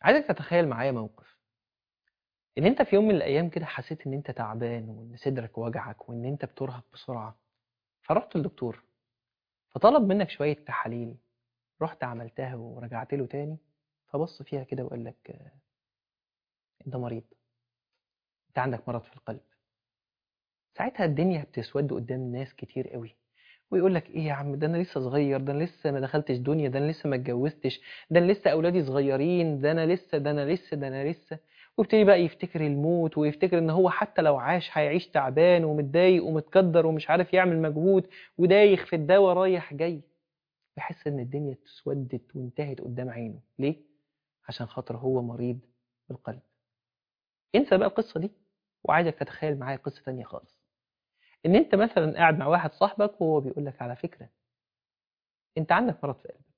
عايزك تتخيل معايا موقف ان انت في يوم من الايام كده حسيت ان انت تعبان وان صدرك وجعك وان انت بترهق بسرعه فرحت للدكتور فطلب منك شويه تحاليل رحت عملتها ورجعت له تاني فبص فيها كده وقال لك آه، انت مريض انت عندك مرض في القلب ساعتها الدنيا بتسود قدام ناس كتير قوي ويقول لك ايه يا عم ده انا لسه صغير ده انا لسه ما دخلتش دنيا ده انا لسه ما اتجوزتش ده انا لسه اولادي صغيرين ده انا لسه ده انا لسه ده انا لسه ويبتدي بقى يفتكر الموت ويفتكر ان هو حتى لو عاش هيعيش تعبان ومتضايق ومتكدر ومش عارف يعمل مجهود ودايخ في الدواء رايح جاي بيحس ان الدنيا اسودت وانتهت قدام عينه ليه عشان خاطر هو مريض بالقلب انسى بقى القصه دي وعايزك تتخيل معايا قصه تانية خالص ان انت مثلا قاعد مع واحد صاحبك وهو بيقول لك على فكره انت عندك مرض في قلبك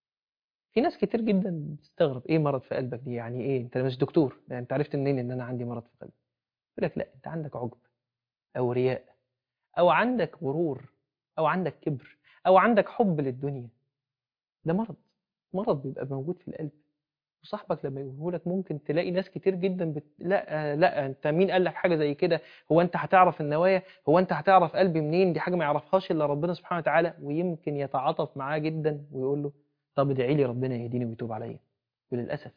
في ناس كتير جدا بتستغرب ايه مرض في قلبك دي يعني ايه انت مش دكتور يعني انت عرفت منين ان انا عندي مرض في قلبي يقول لك لا انت عندك عجب او رياء او عندك غرور او عندك كبر او عندك حب للدنيا ده مرض مرض بيبقى موجود في القلب وصاحبك لما يقوله لك ممكن تلاقي ناس كتير جدا بت... لا لا انت مين قال لك حاجه زي كده هو انت هتعرف النوايا هو انت هتعرف قلبي منين دي حاجه ما يعرفهاش الا ربنا سبحانه وتعالى ويمكن يتعاطف معاه جدا ويقول له طب ادعي لي ربنا يهديني ويتوب عليا وللاسف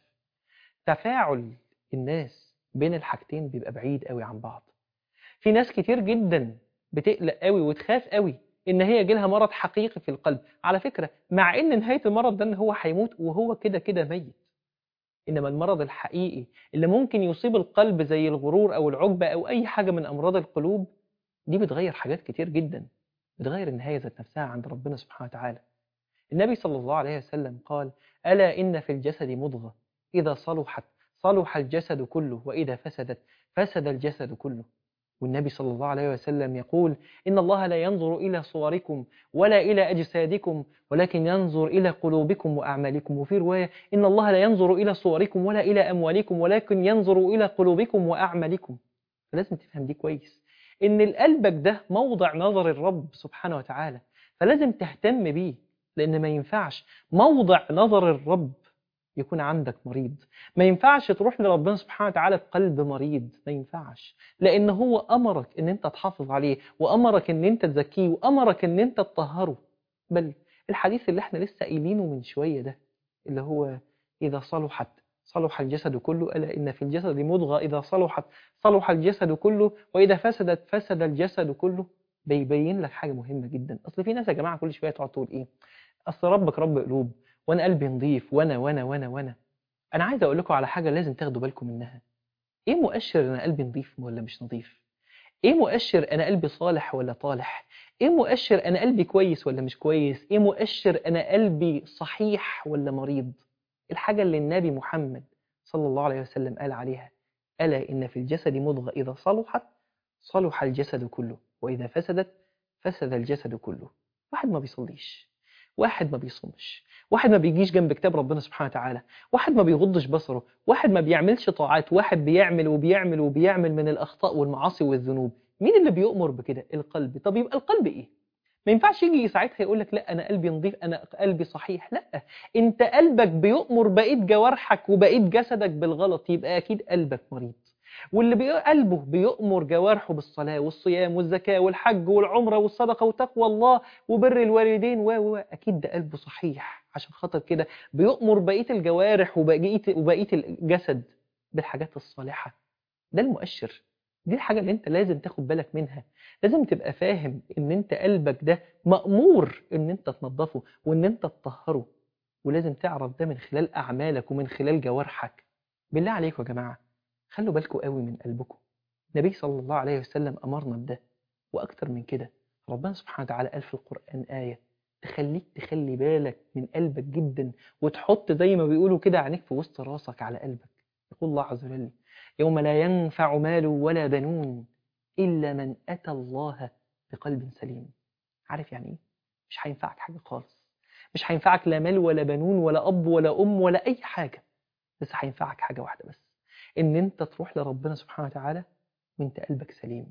تفاعل الناس بين الحاجتين بيبقى بعيد قوي عن بعض في ناس كتير جدا بتقلق قوي وتخاف قوي ان هي يجيلها مرض حقيقي في القلب على فكره مع ان نهايه المرض ده ان هو هيموت وهو كده كده ميت انما المرض الحقيقي اللي ممكن يصيب القلب زي الغرور او العجبه او اي حاجه من امراض القلوب دي بتغير حاجات كتير جدا بتغير النهايه ذات نفسها عند ربنا سبحانه وتعالى النبي صلى الله عليه وسلم قال الا ان في الجسد مضغه اذا صلحت صلح الجسد كله واذا فسدت فسد الجسد كله والنبي صلى الله عليه وسلم يقول إن الله لا ينظر إلى صوركم ولا إلى أجسادكم ولكن ينظر إلى قلوبكم وأعمالكم وفي رواية إن الله لا ينظر إلى صوركم ولا إلى أموالكم ولكن ينظر إلى قلوبكم وأعمالكم فلازم تفهم دي كويس إن القلبك ده موضع نظر الرب سبحانه وتعالى فلازم تهتم بيه لأن ما ينفعش موضع نظر الرب يكون عندك مريض ما ينفعش تروح لربنا سبحانه وتعالى بقلب مريض ما ينفعش لان هو امرك ان انت تحافظ عليه وامرك ان انت تزكيه وامرك ان انت تطهره بل الحديث اللي احنا لسه قايلينه من شويه ده اللي هو اذا صلحت صلح الجسد كله الا ان في الجسد مضغه اذا صلحت صلح الجسد كله واذا فسدت فسد الجسد كله بيبين لك حاجه مهمه جدا اصل في ناس يا جماعه كل شويه تقعد تقول ايه اصل ربك رب قلوب وانا قلبي نظيف وانا وانا وانا وانا انا عايز اقول لكم على حاجه لازم تاخدوا بالكم منها ايه مؤشر انا قلبي نظيف ولا مش نظيف ايه مؤشر انا قلبي صالح ولا طالح ايه مؤشر انا قلبي كويس ولا مش كويس ايه مؤشر انا قلبي صحيح ولا مريض الحاجه اللي النبي محمد صلى الله عليه وسلم قال عليها الا ان في الجسد مضغه اذا صلحت صلح الجسد كله واذا فسدت فسد الجسد كله واحد ما بيصليش واحد ما بيصومش واحد ما بيجيش جنب كتاب ربنا سبحانه وتعالى واحد ما بيغضش بصره واحد ما بيعملش طاعات واحد بيعمل وبيعمل وبيعمل من الأخطاء والمعاصي والذنوب مين اللي بيؤمر بكده القلب طب يبقى القلب إيه ما ينفعش يجي ساعتها يقول لك لا انا قلبي نظيف انا قلبي صحيح لا انت قلبك بيؤمر بقيه جوارحك وبقيه جسدك بالغلط يبقى اكيد قلبك مريض واللي بي... قلبه بيؤمر جوارحه بالصلاة والصيام والزكاة والحج والعمرة والصدقة وتقوى الله وبر الوالدين و و أكيد ده قلبه صحيح عشان خاطر كده بيؤمر بقية الجوارح وبقية وبقية الجسد بالحاجات الصالحة ده المؤشر دي الحاجة اللي انت لازم تاخد بالك منها لازم تبقى فاهم ان انت قلبك ده مأمور ان انت تنظفه وان انت تطهره ولازم تعرف ده من خلال أعمالك ومن خلال جوارحك بالله عليكم يا جماعة خلوا بالكم قوي من قلبكم النبي صلى الله عليه وسلم أمرنا بده وأكتر من كده ربنا سبحانه وتعالى قال في القرآن آية تخليك تخلي بالك من قلبك جدا وتحط زي ما بيقولوا كده عينيك في وسط راسك على قلبك يقول الله عز وجل يوم لا ينفع مال ولا بنون إلا من أتى الله بقلب سليم عارف يعني إيه؟ مش هينفعك حاجة خالص مش هينفعك لا مال ولا بنون ولا أب ولا أم ولا أي حاجة بس هينفعك حاجة واحدة بس ان انت تروح لربنا سبحانه وتعالى وانت قلبك سليم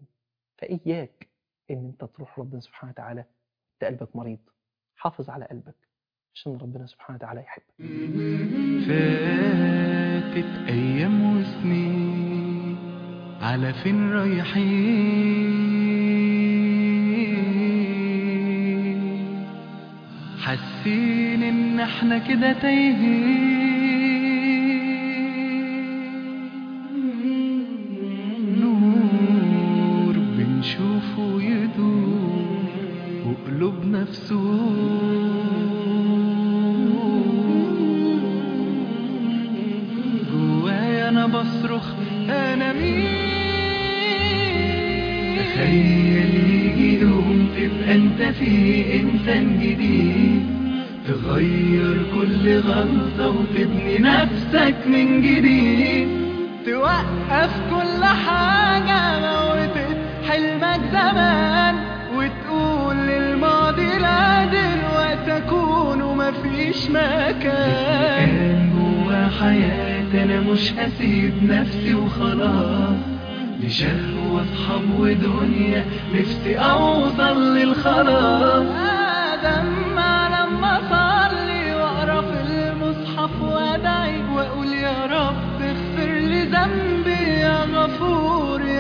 فاياك ان انت تروح لربنا سبحانه وتعالى وانت قلبك مريض حافظ على قلبك عشان ربنا سبحانه وتعالى يحبك فاتت أيام وسنين على فين رايحين حاسين إن احنا كده تايهين نور بنشوفه يدور وقلوبنا في جوايا انا بصرخ انا مين تخيل يجي يوم تبقى انت فيه انسان جديد تغير كل غلطة وتبني نفسك من جديد توقف كل حاجة موتت حلمك زمان وتقول للماضي لا دلوقتي اكون ومفيش مكان كان جوا حياتي انا مش هسيب نفسي وخلاص لشهوة اصحاب ودنيا نفسي اوصل للخلاص ادم لما اصلي واقرا في المصحف وادعي واقول يا رب اغفر لي ذنبي يا غفور